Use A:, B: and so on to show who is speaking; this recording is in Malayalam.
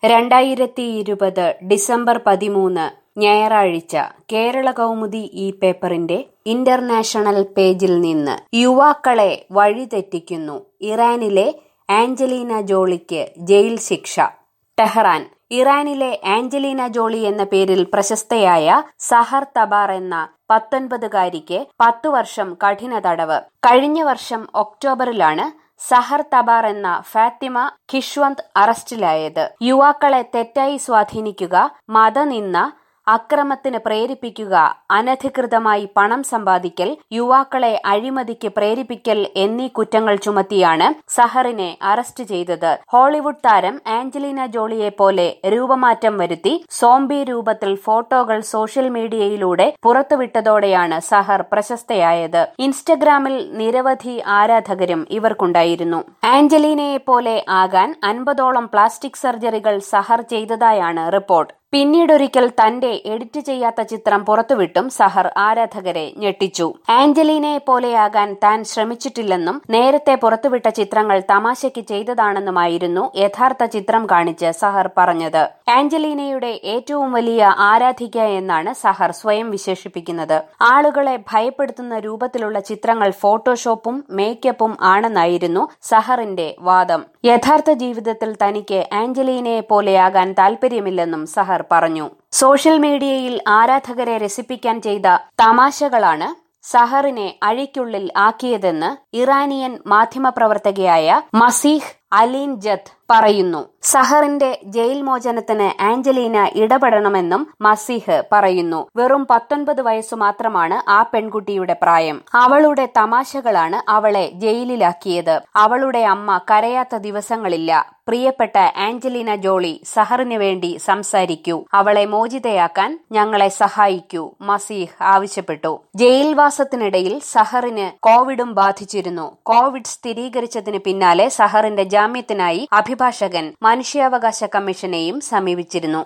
A: രണ്ടായിരത്തി ഇരുപത് ഡിസംബർ പതിമൂന്ന് ഞായറാഴ്ച കേരള കൗമുദി ഈ പേപ്പറിന്റെ ഇന്റർനാഷണൽ പേജിൽ നിന്ന് യുവാക്കളെ വഴിതെറ്റിക്കുന്നു ഇറാനിലെ ആഞ്ചലീന ജോളിക്ക് ജയിൽ ശിക്ഷ ടെഹ്റാൻ ഇറാനിലെ ആഞ്ചലീന ജോളി എന്ന പേരിൽ പ്രശസ്തയായ സഹർ തബാർ എന്ന പത്തൊൻപതുകാരിക്ക് പത്തു വർഷം കഠിന തടവ് കഴിഞ്ഞ വർഷം ഒക്ടോബറിലാണ് സഹർ തബാർ എന്ന ഫാത്തിമ ഖിഷ്വന്ത് അറസ്റ്റിലായത് യുവാക്കളെ തെറ്റായി സ്വാധീനിക്കുക മതനിന്ന അക്രമത്തിന് പ്രേരിപ്പിക്കുക അനധികൃതമായി പണം സമ്പാദിക്കൽ യുവാക്കളെ അഴിമതിക്ക് പ്രേരിപ്പിക്കൽ എന്നീ കുറ്റങ്ങൾ ചുമത്തിയാണ് സഹറിനെ അറസ്റ്റ് ചെയ്തത് ഹോളിവുഡ് താരം ആഞ്ചലീന ജോളിയെ പോലെ രൂപമാറ്റം വരുത്തി സോംബി രൂപത്തിൽ ഫോട്ടോകൾ സോഷ്യൽ മീഡിയയിലൂടെ പുറത്തുവിട്ടതോടെയാണ് സഹർ പ്രശസ്തയായത് ഇൻസ്റ്റഗ്രാമിൽ നിരവധി ആരാധകരും ഇവർക്കുണ്ടായിരുന്നു ആഞ്ചലീനയെ പോലെ ആകാൻ അൻപതോളം പ്ലാസ്റ്റിക് സർജറികൾ സഹർ ചെയ്തതായാണ് റിപ്പോർട്ട് പിന്നീടൊരിക്കൽ തന്റെ എഡിറ്റ് ചെയ്യാത്ത ചിത്രം പുറത്തുവിട്ടും സഹർ ആരാധകരെ ഞെട്ടിച്ചു ആഞ്ചലീനയെ പോലെയാകാൻ താൻ ശ്രമിച്ചിട്ടില്ലെന്നും നേരത്തെ പുറത്തുവിട്ട ചിത്രങ്ങൾ തമാശയ്ക്ക് ചെയ്തതാണെന്നുമായിരുന്നു യഥാർത്ഥ ചിത്രം കാണിച്ച് സഹർ പറഞ്ഞത് ആഞ്ചലീനയുടെ ഏറ്റവും വലിയ ആരാധിക എന്നാണ് സഹർ സ്വയം വിശേഷിപ്പിക്കുന്നത് ആളുകളെ ഭയപ്പെടുത്തുന്ന രൂപത്തിലുള്ള ചിത്രങ്ങൾ ഫോട്ടോഷോപ്പും മേക്കപ്പും ആണെന്നായിരുന്നു സഹറിന്റെ വാദം യഥാർത്ഥ ജീവിതത്തിൽ തനിക്ക് ആഞ്ചലീനയെ പോലെയാകാൻ താൽപര്യമില്ലെന്നും സഹർ പറഞ്ഞു സോഷ്യൽ മീഡിയയിൽ ആരാധകരെ രസിപ്പിക്കാൻ ചെയ്ത തമാശകളാണ് സഹറിനെ അഴിക്കുള്ളിൽ ആക്കിയതെന്ന് ഇറാനിയൻ മാധ്യമപ്രവർത്തകയായ മസീഹ് അലീൻ ജത്ത് പറയുന്നു സഹറിന്റെ ജയിൽ മോചനത്തിന് ആഞ്ചലീന ഇടപെടണമെന്നും മസീഹ് പറയുന്നു വെറും പത്തൊൻപത് വയസ്സു മാത്രമാണ് ആ പെൺകുട്ടിയുടെ പ്രായം അവളുടെ തമാശകളാണ് അവളെ ജയിലിലാക്കിയത് അവളുടെ അമ്മ കരയാത്ത ദിവസങ്ങളില്ല പ്രിയപ്പെട്ട ആഞ്ചലീന ജോളി സഹറിന് വേണ്ടി സംസാരിക്കൂ അവളെ മോചിതയാക്കാൻ ഞങ്ങളെ സഹായിക്കൂ മസീഹ് ആവശ്യപ്പെട്ടു ജയിൽവാസത്തിനിടയിൽ സഹറിന് കോവിഡും ബാധിച്ചിരുന്നു കോവിഡ് സ്ഥിരീകരിച്ചതിന് പിന്നാലെ സഹറിന്റെ ജാമ്യത്തിനായി അഭിഭാഷകൻ മനുഷ്യാവകാശ കമ്മീഷനെയും സമീപിച്ചിരുന്നു